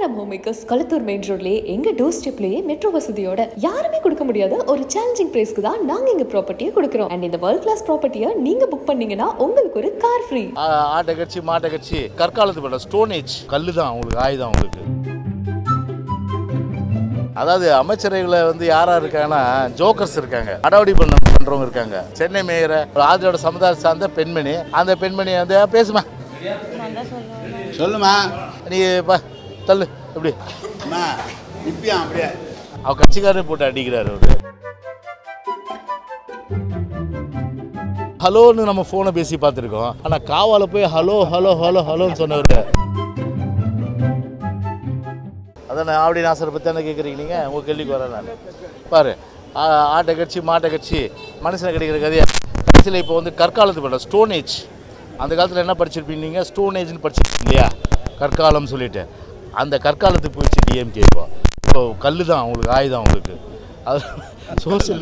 Kerala homemakers Kalathur main ரோட்லயே எங்க door ஸ்டெப்லயே metro வசதியோட யாருமே கொடுக்க முடியாத ஒரு சேலஞ்சிங் பிரைஸ்க்கு தான் நாங்க எங்க ப்ராப்பர்ட்டியை கொடுக்குறோம் அண்ட் இந்த வேர்ல்ட் கிளாஸ் ப்ராப்பர்ட்டியை நீங்க புக் பண்ணீங்கன்னா உங்களுக்கு ஒரு கார் ஃப்ரீ ஆ- ஆட்டை கட்சி மாட்டை கட்சி கற்காலத்து படம் ஸ்டோன் ஏஜ் கல்லு தான் உங்களுக்கு ஆயுதம் உங்களுக்கு அதாவது அமைச்சரவைகளை வந்து யாரா இருக்காங்கன்னா ஜோக்கர்ஸ் இருக்காங்க அடாவடி பண்ண பண்றவங்க இருக்காங்க சென்னை மேயரை ஆதிரோட சமுதாய சார்ந்த பெண்மணி அந்த பெண்மணி வந்து "ஆ, பேசுமா சொல்லுமா நீ பா தள்ளு எப்படி அம்மா நிப்பியா அப்படியே அவ கட்சிக்காரே போட்டு அடிக்கிறாரு அவரு ஹலோன்னு நம்ம ஃபோனை பேசி பார்த்துருக்கோம் ஆனால் காவால போய் ஹலோ ஹலோ ஹலோ ஹலோன்னு சொன்னவர் அதான் நான் ஆவடி நாசரை பற்றி தானே கேட்குறீங்க நீங்கள் உங்கள் கேள்விக்கு வரேன் நான் பாரு ஆ- ஆட்டை கட்சி மாட்டை கட்சி மனுஷனை கிடைக்கிற கதையா கடைசியில் இப்போ வந்து கற்காலத்து படம் ஸ்டோன் ஏஜ் அந்த காலத்தில் என்ன படிச்சிருப்பீங்க நீங்கள் ஸ்டோன் ஏஜ்னு படிச்சிருப்பீங்க இல்லையா கற்காலம் சொல்லிட்டு அந்த கற்காலத்துக்கு போயிடுச்சு டிஎம்கே இப்போ இப்போ கல்லு தான் உங்களுக்கு ஆயுதம் உங்களுக்கு அது சோசியல்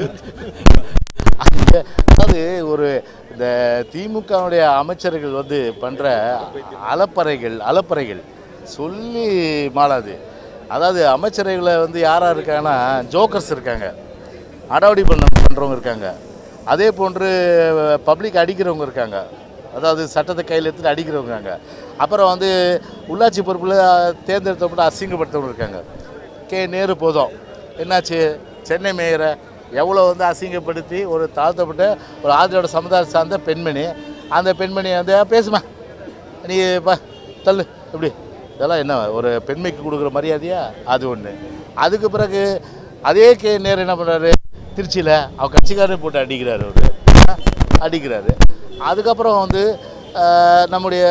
அந்த அதாவது ஒரு இந்த திமுகவுடைய அமைச்சர்கள் வந்து பண்ணுற அலப்பறைகள் அலப்பறைகள் சொல்லி மாளாது அதாவது அமைச்சரவைகளை வந்து யாராக இருக்காங்கன்னா ஜோக்கர்ஸ் இருக்காங்க அடாவடி பண்ண பண்ணுறவங்க இருக்காங்க அதே போன்று பப்ளிக் அடிக்கிறவங்க இருக்காங்க அதாவது சட்டத்தை கையில் எடுத்துட்டு அடிக்கிறவங்க இருக்காங்க அப்புறம் வந்து உள்ளாட்சி பொறுப்பில் தேர்ந்தெடுத்தப்பட்ட அசிங்கப்படுத்தவங்க இருக்காங்க கே நேரு போதும் என்னாச்சு சென்னை மேயரை எவ்வளோ வந்து அசிங்கப்படுத்தி ஒரு தாழ்த்தப்பட்ட ஒரு ஆதிரோட சமுதாய சார்ந்த பெண்மணி அந்த பெண்மணி வந்து "ஆ, பேசுமா நீ பா தள்ளு எப்படி இதெல்லாம் என்ன ஒரு பெண்மைக்கு கொடுக்குற மரியாதையா அது ஒன்று அதுக்கு பிறகு அதே கே நேரு என்ன பண்ணுறாரு திருச்சியில் அவர் கட்சிக்காரரை போட்டு அடிக்கிறாரு அவர் அடிக்கிறாரு அதுக்கப்புறம் வந்து ஆஹ், நம்முடைய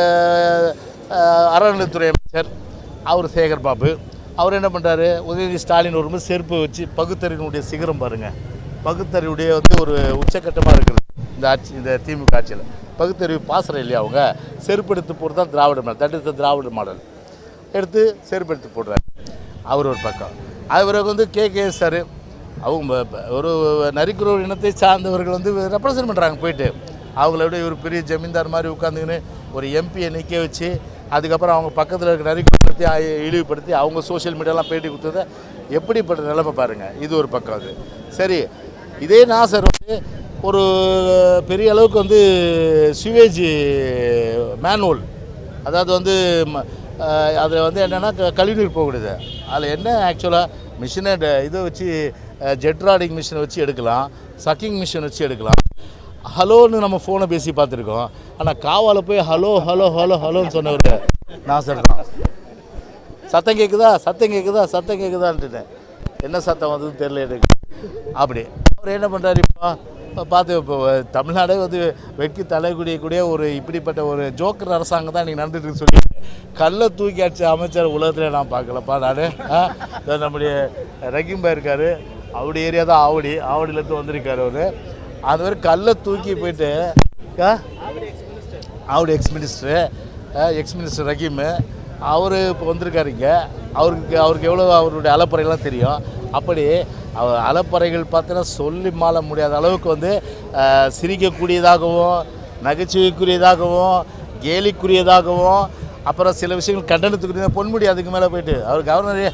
ஆஹ், அறநிலைத்துறை அமைச்சர் அவர் சேகர் பாபு அவர் என்ன பண்ணுறாரு உதயநிதி ஸ்டாலின் வரும்போது செருப்பு வச்சு பகுத்தறிவினுடைய சிகரம் பாருங்கள் பகுத்தறிவுடைய வந்து ஒரு உச்சக்கட்டமாக இருக்குது இந்த ஆட்சி இந்த திமுக ஆட்சியில் பகுத்தறிவு பாசறை இல்லையா அவங்க செருப்பு எடுத்து போட்டு தான் திராவிட மாடல் தடுத்த திராவிட மாடல் எடுத்து செருப்பு எடுத்து போடுறாரு அவர் ஒரு பக்கம் அவருக்கு வந்து கே கே சார் அவங்க ப- ப- ஒரு நரிக்குறவர் இனத்தை சார்ந்தவர்கள் வந்து ரெப்ரசன்ட் பண்ணுறாங்க போயிட்டு அவங்கள விட இவர் பெரிய ஜமீன்தார் மாதிரி உட்காந்துக்கின்னு ஒரு எம்பியை நிற்க வச்சு அதுக்கப்புறம் அவங்க பக்கத்தில் இருக்கிற நரிக்குறத்தை இழிவுபடுத்தி அவங்க சோஷியல் மீடியாலாம் பேட்டி கொடுத்ததை எப்படிப்பட்ட நிலைமை பாருங்கள் இது ஒரு பக்கம் அது சரி இதே நாசர் வந்து ஒரு பெரிய அளவுக்கு வந்து சிவேஜ் மேனுவல் அதாவது வந்து அதில் வந்து என்னென்னா கழிவுநீர் போகக்கூடாது அதில் என்ன ஆக்சுவலாக மிஷினை இதை வச்சு ஜெட் ராடிங் மிஷினை வச்சு எடுக்கலாம் சக்கிங் மிஷின் வச்சு எடுக்கலாம் ஹலோன்னு நம்ம ஃபோனை பேசி பார்த்துருக்கோம் ஆனால் காவால போய் ஹலோ ஹலோ ஹலோ ஹலோன்னு சொன்னவர் நாசர் தான் சத்தம் கேட்குதா சத்தம் கேட்குதா சத்தம் கேட்குதான்ட்டு என்ன சத்தம் வந்ததுன்னு தெரியல எனக்கு அப்படி அவர் என்ன பண்ணுறாரு இப்போ இப்போ பார்த்து இப்போ தமிழ்நாடே வந்து வெட்கி தலைக்கூடிய கூடிய ஒரு இப்படிப்பட்ட ஒரு ஜோக்கர் அரசாங்கம் தான் இன்றைக்கி நடந்துட்டு சொல்லி கல்லை தூக்கி அடிச்ச அமைச்சர் உலகத்தில் நான் பார்க்கலப்பா நான் நம்முடைய ரஹீம்பா இருக்கார் அவருடைய ஏரியா தான் ஆவடி ஆவடியிலேருந்து வந்திருக்காரு அவர் அது மாதிரி கல்லை தூக்கி போயிட்டு ஆ? அவருடைய ex minister ex minister Rahim அவர் இப்போ வந்திருக்காருங்க அவருக்கு அவருக்கு எவ்வளோ அவருடைய அலப்பறைகள்லாம் தெரியும் அப்படி அவர் அலப்பறைகள் பார்த்தீங்கன்னா சொல்லி மாள முடியாத அளவுக்கு வந்து அஹ், சிரிக்கக்கூடியதாகவும் நகைச்சுவைக்குரியதாகவும் கேலிக்குரியதாகவும் அப்புறம் சில விஷயங்கள் கண்டனத்துக்குரிய பொன்முடி அதுக்கு மேலே போயிட்டு அவர் கவர்னரே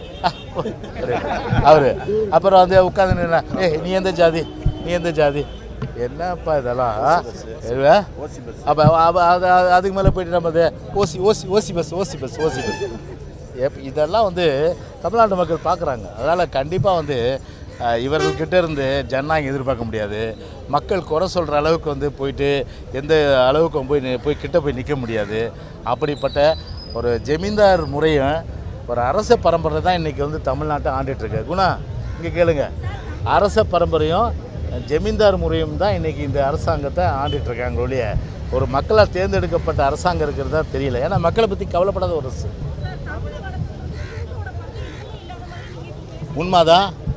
அவர் அப்புறம் வந்து உட்காந்து ஏ நீ எந்த ஜாதி நீ எந்த ஜாதி என்னப்பா இதெல்லாம் ஆ? ஏ? அப்போ அப்போ அது அது- அதுக்கு மேலே போயிட்டு நம்ம அது OC OC OC bus OC bus OC bus எப் இதெல்லாம் வந்து தமிழ்நாட்டு மக்கள் பார்க்குறாங்க அதனால் கண்டிப்பாக வந்து அஹ், இவர்கள்கிட்ட இருந்து ஜனநாயகம் எதிர்பார்க்க முடியாது மக்கள் குறை சொல்கிற அளவுக்கு வந்து போயிட்டு எந்த அளவுக்கு போய் நி- போய் கிட்ட போய் நிற்க முடியாது அப்படிப்பட்ட ஒரு ஜமீன்தார் முறையும் ஒரு அரச பரம்பரை தான் இன்றைக்கி வந்து தமிழ்நாட்டை ஆண்டுட்டுருக்கு குணா இங்கே கேளுங்க அரச பரம்பரையும் ஜமீன்தார் முறையும் தான் இன்றைக்கி இந்த அரசாங்கத்தை ஆண்டுட்டு இருக்காங்க ஒழிய ஒரு மக்களால் தேர்ந்தெடுக்கப்பட்ட அரசாங்கம் இருக்கிறதா தெரியல ஏன்னா மக்களை பற்றி கவலைப்படாத ஒரு அரசு உண்மைதான்